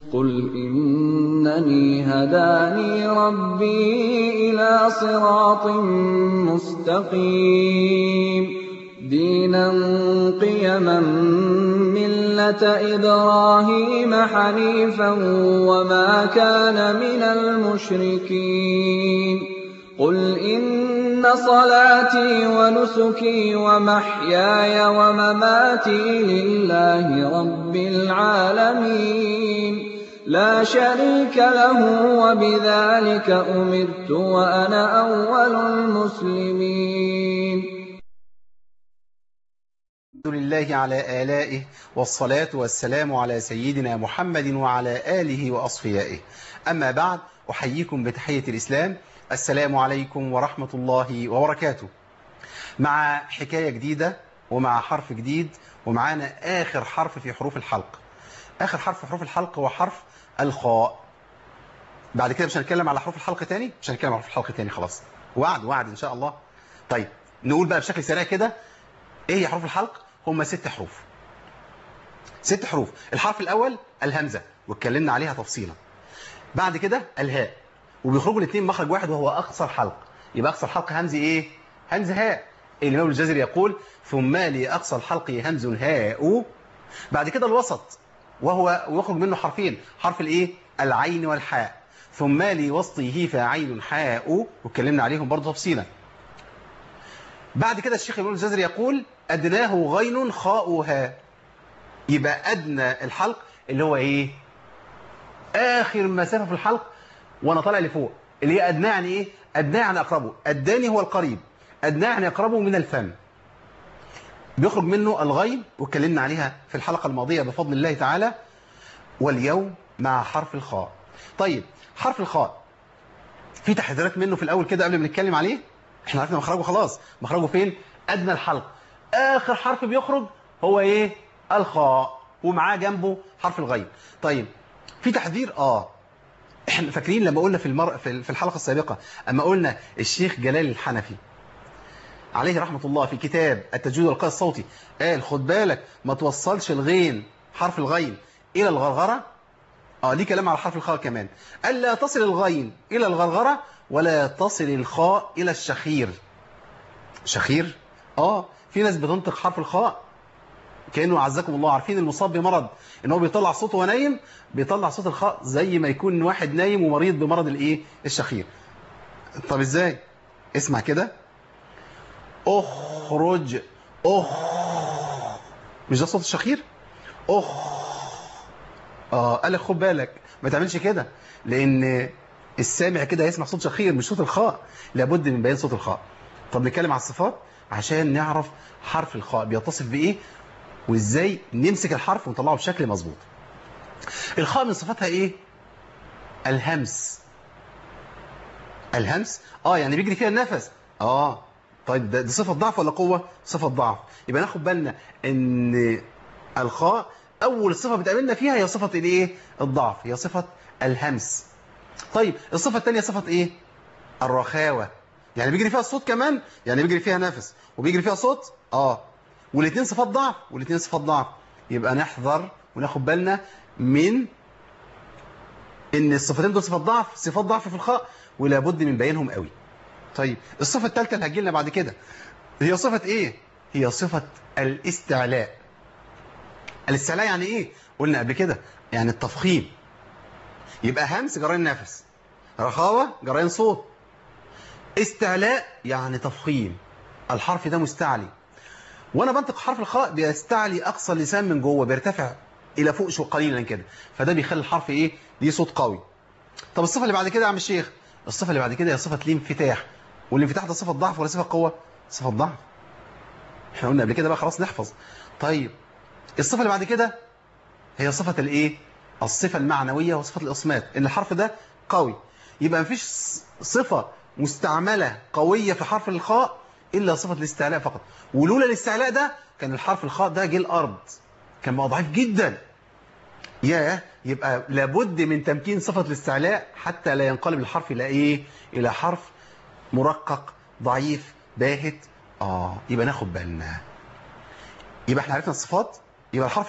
قُلْ إِنَّنِي هَدَانِي رَبِّي إِلَىٰ صِرَاطٍ مُّسْتَقِيمٍ دِينًا قِيَمًا مِّلَّةَ إِبْرَاهِيمَ حَنِيفًا وَمَا كَانَ مِنَ الْمُشْرِكِينَ قُلْ إِنَّ صَلَاتِي وَنُسُكِي وَمَحْيَايَ وَمَمَاتِي لِلَّهِ رَبِّ الْعَالَمِينَ لَا شَرِيكَ لَهُ ۖ وَبِذَٰلِكَ أُمِرْتُ وَأَنَا أَوَّلُ الْمُسْلِمِينَ الحمد لله على آلائه والصلاة والسلام على سيدنا محمد وعلى آله وأصفيائه أما بعد أحييكم بتحية الإسلام السلام عليكم ورحمة الله وبركاته مع حكاية جديدة ومع حرف جديد ومعانا آخر حرف في حروف الحلق آخر حرف في حروف الحلق هو حرف الخاء بعد كده مش هنتكلم على حروف الحلق تاني مش هنتكلم على حروف الحلق تاني خلاص وعد وعد إن شاء الله طيب نقول بقى بشكل سريع كده إيه هي حروف الحلق هم ست حروف ست حروف الحرف الأول الهمزة واتكلمنا عليها تفصيلا بعد كده الهاء وبيخرجوا الاثنين مخرج واحد وهو أقصر حلق يبقى أقصر حلق همز إيه همز هاء الإمام الجزري يقول ثم لي أقصى الحلق همز هاء بعد كده الوسط وهو يخرج منه حرفين حرف الإيه العين والحاء ثم لي وسطه فعين حاء واتكلمنا عليهم برضه تفصيلا بعد كده الشيخ الإمام الجزري يقول أدناه غين خاؤها يبقى أدنى الحلق اللي هو إيه آخر مسافة في الحلق وأنا طالع لفوق اللي هي أدناه يعني إيه أدناه يعني أقربه أداني هو القريب أدناه يعني أقربه من الفم بيخرج منه الغين واتكلمنا عليها في الحلقة الماضية بفضل الله تعالى واليوم مع حرف الخاء طيب حرف الخاء في تحذيرات منه في الأول كده قبل ما نتكلم عليه احنا عرفنا مخرجه خلاص مخرجه فين أدنى الحلق آخر حرف بيخرج هو إيه الخاء ومعاه جنبه حرف الغين طيب في تحذير آه احنا فاكرين لما قلنا في المر... في الحلقة السابقة أما قلنا الشيخ جلال الحنفي عليه رحمة الله في كتاب التجويد والقاء الصوتي قال خد بالك ما توصلش الغين حرف الغين إلى الغرغرة آه ليه كلام على حرف الخاء كمان قال لا تصل الغين إلى الغرغرة ولا تصل الخاء إلى الشخير شخير آه في ناس بتنطق حرف الخاء كأنه عزكم الله عارفين المصاب بمرض ان هو بيطلع صوته وهو نايم بيطلع صوت الخاء زي ما يكون واحد نايم ومريض بمرض الايه الشخير طب ازاي اسمع كده اخرج اخ مش ده صوت الشخير اخ اه قال لك خد بالك ما تعملش كده لان السامع كده هيسمع صوت شخير مش صوت الخاء لابد من بيان صوت الخاء طب نتكلم على الصفات عشان نعرف حرف الخاء بيتصف بايه وازاي نمسك الحرف ونطلعه بشكل مظبوط الخاء من صفاتها ايه الهمس الهمس اه يعني بيجري فيها النفس اه طيب ده دي صفه ضعف ولا قوه صفه ضعف يبقى ناخد بالنا ان الخاء اول صفه بتقابلنا فيها هي صفه الايه الضعف هي صفه الهمس طيب الصفه الثانيه صفه ايه الرخاوه يعني بيجري فيها الصوت كمان يعني بيجري فيها نفس وبيجري فيها صوت اه والاثنين صفات ضعف والاثنين صفات ضعف يبقى نحذر وناخد بالنا من ان الصفتين دول صفات ضعف صفات ضعف في الخاء ولا بد من بيانهم قوي طيب الصفه الثالثه اللي هتجي لنا بعد كده هي صفه ايه هي صفه الاستعلاء الاستعلاء يعني ايه قلنا قبل كده يعني التفخيم يبقى همس جرين نفس رخاوه جرين صوت استعلاء يعني تفخيم الحرف ده مستعلي وانا بنطق حرف الخاء بيستعلي اقصى اللسان من جوه بيرتفع الى فوق شو قليلا كده فده بيخلي الحرف ايه ليه صوت قوي طب الصفه اللي بعد كده يا عم الشيخ الصفه اللي بعد كده هي صفه الانفتاح والانفتاح ده صفه ضعف ولا صفه قوه صفه ضعف احنا قلنا قبل كده بقى خلاص نحفظ طيب الصفه اللي بعد كده هي صفه الايه الصفه المعنويه وصفه الاصمات ان الحرف ده قوي يبقى مفيش صفه مستعمله قويه في حرف الخاء إلا صفة الاستعلاء فقط ولولا الاستعلاء ده كان الحرف الخاء ده جه الأرض كان بقى ضعيف جدا يا يبقى لابد من تمكين صفة الاستعلاء حتى لا ينقلب الحرف إلى إيه إلى حرف مرقق ضعيف باهت آه يبقى ناخد بالنا يبقى احنا عرفنا الصفات يبقى الحرف ده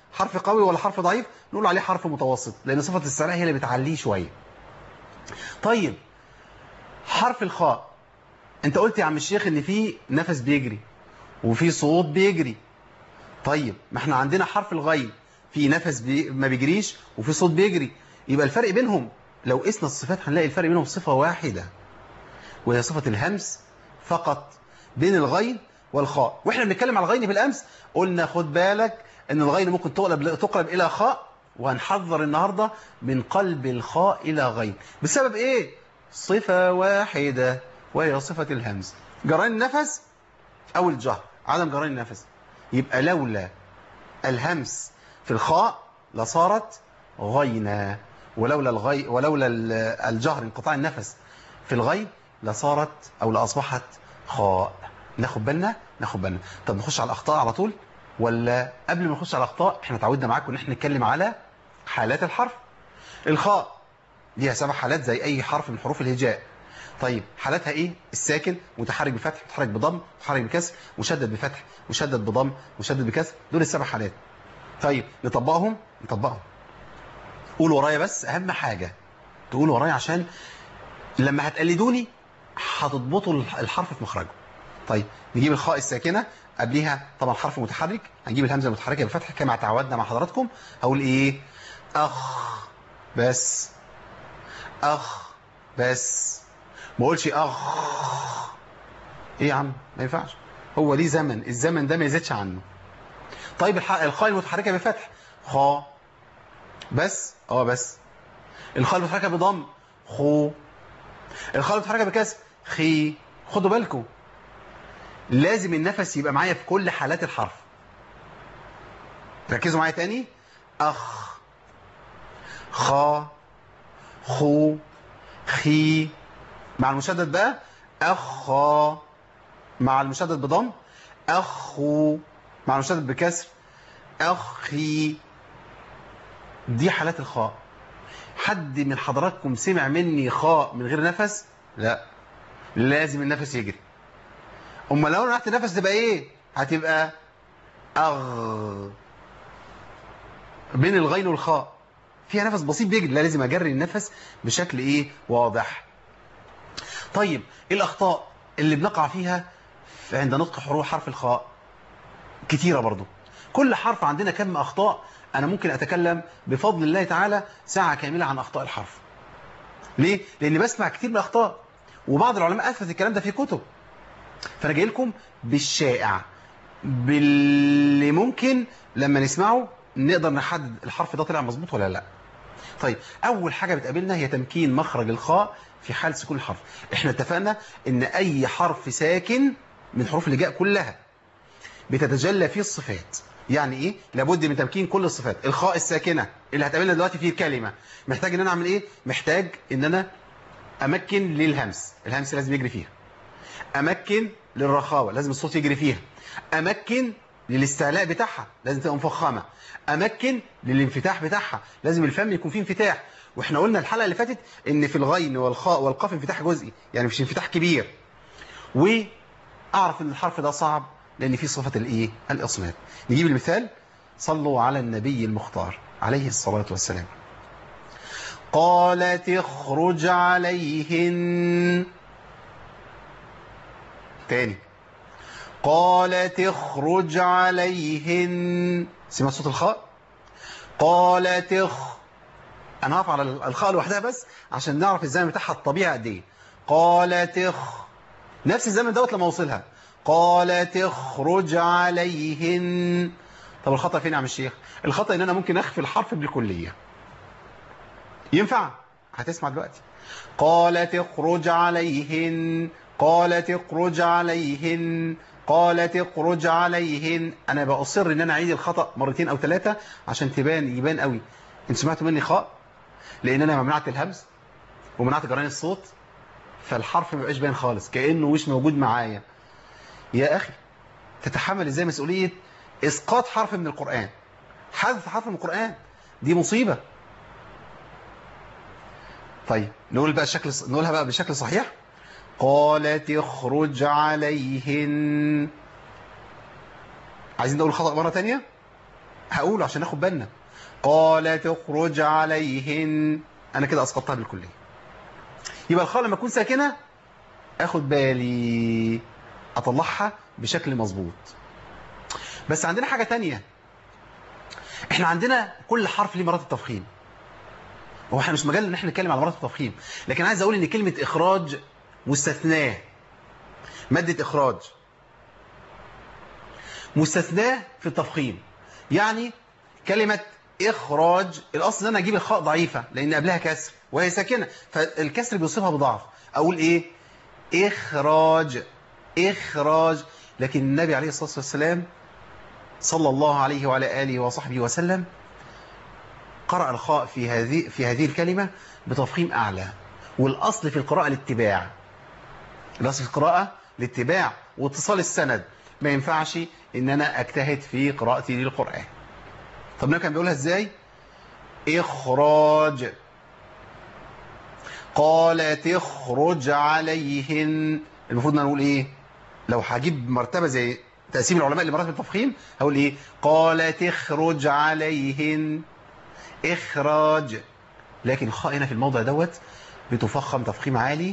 حرف قوي ولا حرف ضعيف نقول عليه حرف متوسط لان صفه الاستعلاء هي اللي بتعليه شويه طيب حرف الخاء انت قلت يا عم الشيخ ان في نفس بيجري وفي صوت بيجري طيب ما احنا عندنا حرف الغين في نفس بي... ما بيجريش وفي صوت بيجري يبقى الفرق بينهم لو قسنا الصفات هنلاقي الفرق بينهم صفة واحدة وهي صفة الهمس فقط بين الغين والخاء واحنا بنتكلم على الغين بالامس قلنا خد بالك ان الغين ممكن تقلب تقلب الى خاء وهنحذر النهارده من قلب الخاء الى غين بسبب ايه صفة واحدة وهي صفة الهمس جران النفس او الجهر عدم جران النفس يبقى لولا الهمس في الخاء لصارت غينا ولولا الغي ولولا الجهر انقطاع النفس في الغين لصارت او لاصبحت خاء ناخد بالنا ناخد بالنا طب نخش على الاخطاء على طول ولا قبل ما نخش على الاخطاء احنا تعودنا معاكم ان احنا نتكلم على حالات الحرف الخاء ليها سبع حالات زي اي حرف من حروف الهجاء طيب حالاتها ايه الساكن متحرك بفتح متحرك بضم متحرك بكسر مشدد بفتح مشدد بضم مشدد بكسر دول السبع حالات طيب نطبقهم نطبقهم قول ورايا بس اهم حاجة تقول ورايا عشان لما هتقلدوني هتضبطوا الحرف في مخرجه طيب نجيب الخاء الساكنة قبليها طبعا حرف متحرك هنجيب الهمزة المتحركة بفتح كما تعودنا مع حضراتكم هقول ايه اخ بس اخ بس ما اقولش اخ ايه يا عم ما ينفعش هو ليه زمن الزمن ده ما يزيدش عنه طيب الخاء المتحركة بفتح خا بس اه بس الخاء المتحركة بضم خو الخاء المتحركة بكسر خي خدوا بالكم لازم النفس يبقى معايا في كل حالات الحرف ركزوا معايا تاني اخ خا خو خي مع المشدد بقى اخا مع المشدد بضم اخو مع المشدد بكسر اخي دي حالات الخاء حد من حضراتكم سمع مني خاء من غير نفس لا لازم النفس يجري اما لو رحت نفس تبقى ايه هتبقى اغ بين الغين والخاء فيها نفس بسيط بيجري لا لازم اجري النفس بشكل ايه واضح طيب ايه الاخطاء اللي بنقع فيها عند نطق حروف حرف الخاء كتيرة برضو كل حرف عندنا كم اخطاء انا ممكن اتكلم بفضل الله تعالى ساعة كاملة عن اخطاء الحرف ليه لان بسمع كتير من الاخطاء وبعض العلماء اثبت الكلام ده في كتب فانا جاي لكم بالشائع باللي ممكن لما نسمعه نقدر نحدد الحرف ده طلع مظبوط ولا لا طيب اول حاجة بتقابلنا هي تمكين مخرج الخاء في حال سكون الحرف احنا اتفقنا ان اي حرف ساكن من حروف الهجاء كلها بتتجلى فيه الصفات يعني ايه لابد من تمكين كل الصفات الخاء الساكنه اللي هتقابلنا دلوقتي فيه الكلمه محتاج ان انا اعمل ايه محتاج ان انا امكن للهمس الهمس لازم يجري فيها امكن للرخاوه لازم الصوت يجري فيها امكن للاستعلاء بتاعها لازم تبقى مفخمه امكن للانفتاح بتاعها لازم الفم يكون فيه انفتاح واحنا قلنا الحلقه اللي فاتت ان في الغين والخاء والقاف انفتاح جزئي يعني مش انفتاح كبير واعرف ان الحرف ده صعب لان فيه صفه الايه الاصمات نجيب المثال صلوا على النبي المختار عليه الصلاه والسلام قالت اخرج عليهن تاني قالت اخرج عليهن سمعت صوت الخاء قالت اخ انا هقف على الخاء لوحدها بس عشان نعرف الزمن بتاعها الطبيعي قد ايه قالت اخ نفس الزمن دوت لما اوصلها قالت اخرج عليهن طب الخطأ فين يا عم الشيخ الخطأ ان انا ممكن اخفي الحرف بالكلية ينفع هتسمع دلوقتي قالت اخرج عليهن قالت اخرج عليهن قالت اخرج عليهن انا باصر ان انا اعيد الخطأ مرتين او ثلاثة عشان تبان يبان قوي انت سمعتوا مني خاء لان انا منعت الهمز ومنعت جران الصوت فالحرف ما بقاش باين خالص كانه مش موجود معايا يا اخي تتحمل ازاي مسؤوليه اسقاط حرف من القران حذف حرف من القران دي مصيبه طيب نقول بقى الشكل نقولها بقى بشكل صحيح قالت اخرج عليهن عايزين نقول خطأ مرة تانية هقوله عشان ناخد بالنا قال تخرج عليهن انا كده اسقطتها بالكليه يبقى الخاء لما تكون ساكنه اخد بالي اطلعها بشكل مظبوط بس عندنا حاجه تانية احنا عندنا كل حرف ليه مرات التفخيم هو احنا مش مجال ان احنا نتكلم على مرات التفخيم لكن عايز اقول ان كلمه اخراج مستثناه ماده اخراج مستثناه في التفخيم يعني كلمة إخراج الأصل أن أنا أجيب الخاء ضعيفة لأن قبلها كسر وهي ساكنة فالكسر بيوصفها بضعف أقول إيه إخراج إخراج لكن النبي عليه الصلاة والسلام صلى الله عليه وعلى آله وصحبه وسلم قرأ الخاء في هذه في هذه الكلمة بتفخيم أعلى والأصل في القراءة الاتباع الأصل في القراءة الاتباع واتصال السند ما ينفعش ان انا اجتهد في قراءتي للقرآن طب كان بيقولها ازاي اخراج قالت اخرج عليهن المفروض ان نقول ايه لو هجيب مرتبة زي تقسيم العلماء لمراتب التفخيم هقول ايه قالت اخرج عليهن اخراج لكن الخاء هنا في الموضع دوت بتفخم تفخيم عالي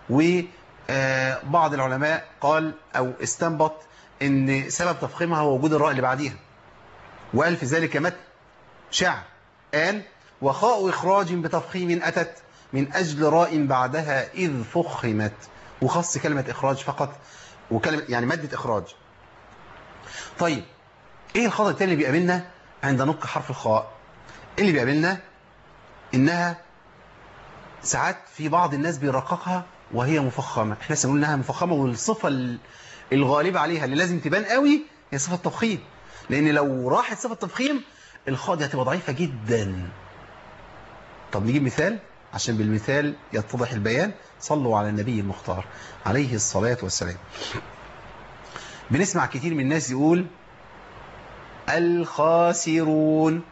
وبعض العلماء قال او استنبط ان سبب تفخيمها هو وجود الراء اللي بعديها وقال في ذلك متن شعر قال وخاء إخراج بتفخيم أتت من أجل راء بعدها إذ فخمت وخص كلمة إخراج فقط وكلمة يعني مادة إخراج طيب إيه الخطأ التاني اللي بيقابلنا عند نطق حرف الخاء اللي بيقابلنا إنها ساعات في بعض الناس بيرققها وهي مفخمة احنا سنقول إنها مفخمة والصفة الغالبة عليها اللي لازم تبان قوي هي صفة التفخيم لأن لو راحت صفة التفخيم الخاء دي هتبقى ضعيفة جدا طب نجيب مثال عشان بالمثال يتضح البيان صلوا على النبي المختار عليه الصلاة والسلام بنسمع كتير من الناس يقول الخاسرون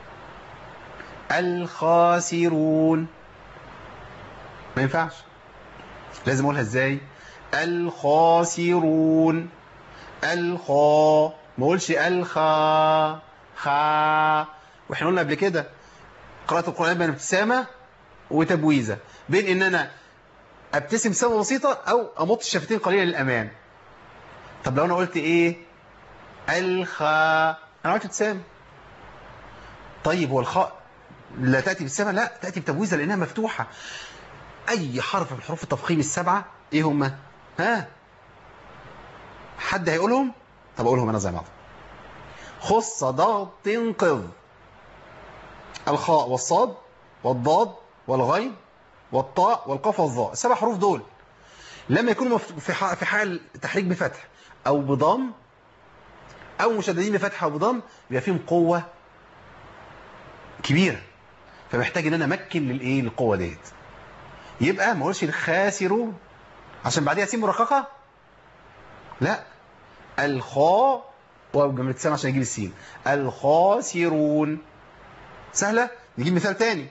الخاسرون ما ينفعش لازم اقولها ازاي الخاسرون الخا ما اقولش الخا خا واحنا قلنا قبل كده قراءة القرآن بين ابتسامة وتبويزة بين ان انا ابتسم ابتسامة بسيطة او امط الشفتين قليلا للامام طب لو انا قلت ايه الخا انا قلت ابتسامة طيب هو الخاء لا تأتي بالسمة لا تأتي بتبويزة لأنها مفتوحة أي حرف من حروف التفخيم السبعة إيه هما ها حد هيقولهم طب أقولهم أنا زي بعض خص ضغط قض الخاء والصاد والضاد والغين والطاء والقاف والظاء السبع حروف دول لما يكونوا في في حال تحريك بفتح أو بضم أو مشددين بفتح أو بضم بيبقى فيهم قوة كبيرة فمحتاج ان انا امكن للايه للقوه ديت يبقى ما اقولش الخاسرون عشان بعديها سين مرققه لا الخاء وجمله سام عشان يجيب السين الخاسرون سهله نجيب مثال تاني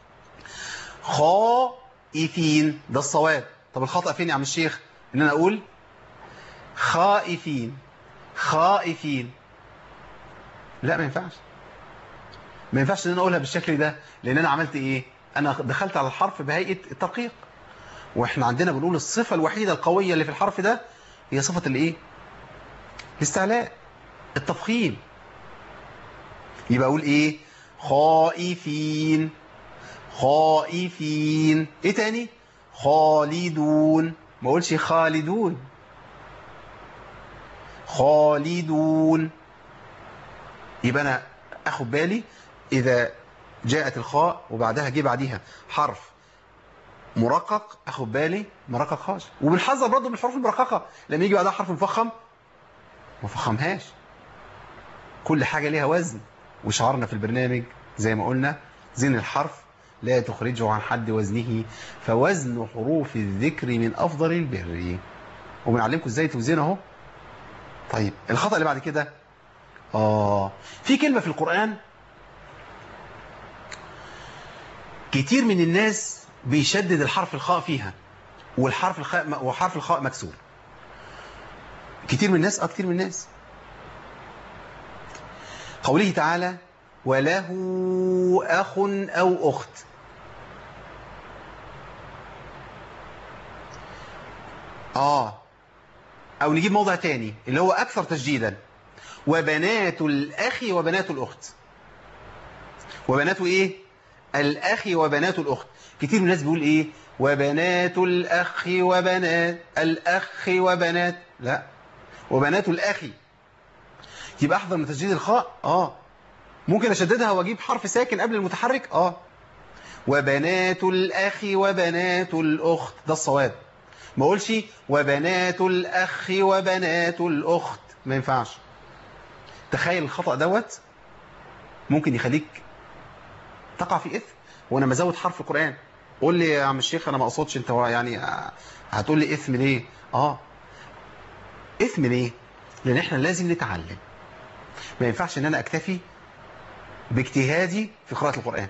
خائفين ده الصواب طب الخطا فين يا عم الشيخ ان انا اقول خائفين خائفين لا ما ينفعش ما ينفعش ان انا اقولها بالشكل ده لان انا عملت ايه انا دخلت على الحرف بهيئه الترقيق واحنا عندنا بنقول الصفه الوحيده القويه اللي في الحرف ده هي صفه الايه الاستعلاء التفخيم يبقى اقول ايه خائفين خائفين ايه تاني خالدون ما اقولش خالدون خالدون يبقى انا اخد بالي إذا جاءت الخاء وبعدها جه بعديها حرف مرقق أخد بالي مرقق خاش وبنحذر برضه من الحروف المرققة لما يجي بعدها حرف مفخم ما فخمهاش كل حاجة ليها وزن وشعارنا في البرنامج زي ما قلنا زين الحرف لا تخرجه عن حد وزنه فوزن حروف الذكر من أفضل البر وبنعلمكم ازاي توزنه اهو طيب الخطأ اللي بعد كده آه في كلمة في القرآن كتير من الناس بيشدد الحرف الخاء فيها والحرف الخاء وحرف الخاء مكسور كتير من الناس اه كتير من الناس قوله تعالى وله أخ أو أخت آه أو نجيب موضع تاني اللي هو أكثر تجديدا وبنات الأخ وبنات الأخت وبنات إيه الأخ وبنات الأخت كتير من الناس بيقول إيه وبنات الأخ وبنات الأخ وبنات لا وبنات الأخ يبقى أحضر من تسجيل الخاء آه ممكن أشددها وأجيب حرف ساكن قبل المتحرك آه وبنات الأخ وبنات الأخت ده الصواب ما أقولش وبنات الأخ وبنات الأخت ما ينفعش تخيل الخطأ دوت ممكن يخليك تقع في إثم وأنا مزود حرف القرآن قول لي يا عم الشيخ أنا ما أقصدش أنت يعني هتقول لي إثم ليه آه إثم ليه لأن إحنا لازم نتعلم ما ينفعش أن أنا أكتفي باجتهادي في قراءة القرآن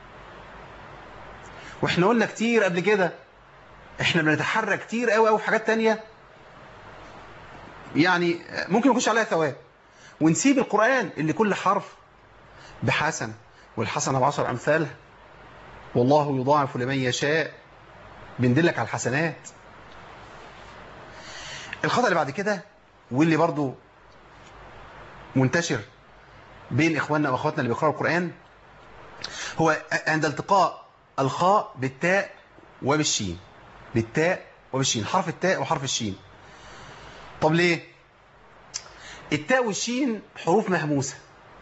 وإحنا قلنا كتير قبل كده إحنا بنتحرك كتير قوي قوي في حاجات تانية يعني ممكن يكونش عليها ثواب ونسيب القرآن اللي كل حرف بحسن والحسنة بعشر أمثالها والله يضاعف لمن يشاء بندلك على الحسنات الخطأ اللي بعد كده واللي برضو منتشر بين إخواننا وأخواتنا اللي بيقرأوا القرآن هو عند التقاء الخاء بالتاء وبالشين بالتاء وبالشين حرف التاء وحرف الشين طب ليه التاء والشين حروف مهموسة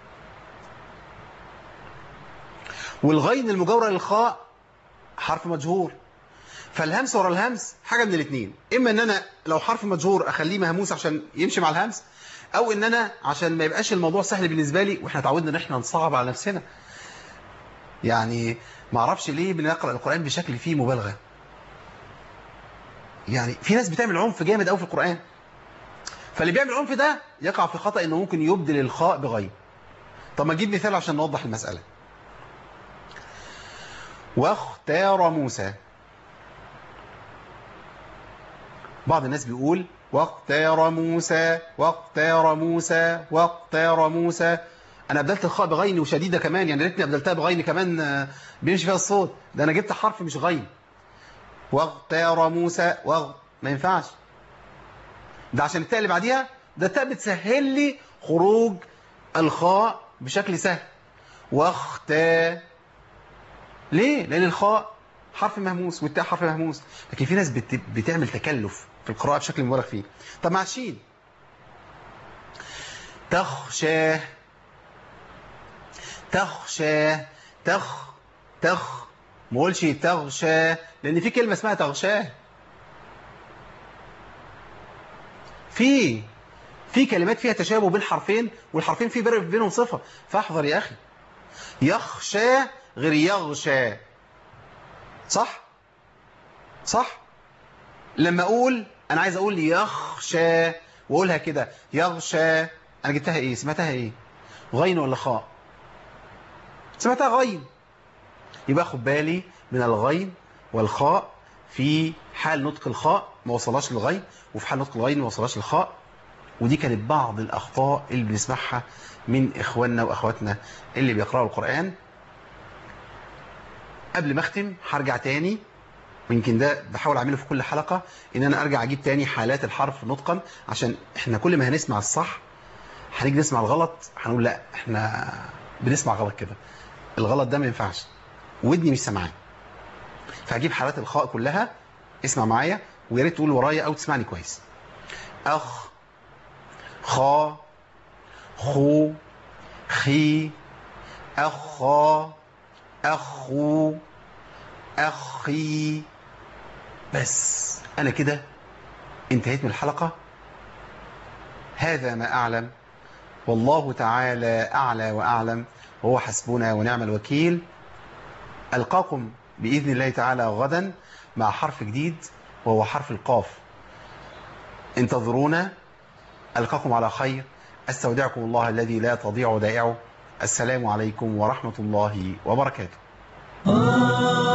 والغين المجاورة للخاء حرف مجهور فالهمس ورا الهمس حاجة من الاثنين إما إن أنا لو حرف مجهور أخليه مهموس عشان يمشي مع الهمس أو إن أنا عشان ما يبقاش الموضوع سهل بالنسبة لي وإحنا تعودنا إن إحنا نصعب على نفسنا يعني ما أعرفش ليه بنقرأ القرآن بشكل فيه مبالغة يعني في ناس بتعمل عنف جامد قوي في القرآن فاللي بيعمل عنف ده يقع في خطأ إنه ممكن يبدل الخاء بغين طب ما نجيب مثال عشان نوضح المسألة واختار موسى بعض الناس بيقول واختار موسى واختار موسى واختار موسى انا ابدلت الخاء بغين وشديده كمان يعني ريتني ابدلتها بغين كمان بيمشي فيها الصوت ده انا جبت حرف مش غين واختار موسى واغ ما ينفعش ده عشان التاء اللي بعديها ده التاء بتسهل لي خروج الخاء بشكل سهل واختار ليه لان الخاء حرف مهموس والتاء حرف مهموس لكن في ناس بت... بتعمل تكلف في القراءة بشكل مبالغ فيه طب مع الشين تخشى تخشى تخ تخ ما اقولش تغشى لان في كلمة اسمها تغشاه في في كلمات فيها تشابه بين حرفين والحرفين في فرق بينهم صفة فاحذر يا اخي يخشى غير يغشى صح صح لما اقول انا عايز اقول يخشى واقولها كده يغشى انا جبتها ايه سمعتها ايه غين ولا خاء سمعتها غين يبقى خد بالي من الغين والخاء في حال نطق الخاء ما وصلهاش للغين وفي حال نطق الغين ما وصلهاش للخاء ودي كانت بعض الاخطاء اللي بنسمعها من اخواننا واخواتنا اللي بيقراوا القرآن قبل ما اختم هرجع تاني ويمكن ده بحاول اعمله في كل حلقة ان انا ارجع اجيب تاني حالات الحرف نطقا عشان احنا كل ما هنسمع الصح هنيجي نسمع الغلط هنقول لا احنا بنسمع غلط كده الغلط ده ما ينفعش ودني مش سامعاه فهجيب حالات الخاء كلها اسمع معايا ويا ريت تقول ورايا او تسمعني كويس اخ خا خو خي اخا اخو اخي بس انا كده انتهيت من الحلقة هذا ما اعلم والله تعالى اعلى واعلم وهو حسبنا ونعم الوكيل القاكم باذن الله تعالى غدا مع حرف جديد وهو حرف القاف انتظرونا القاكم على خير استودعكم الله الذي لا تضيع ودائعه السلام عليكم ورحمة الله وبركاته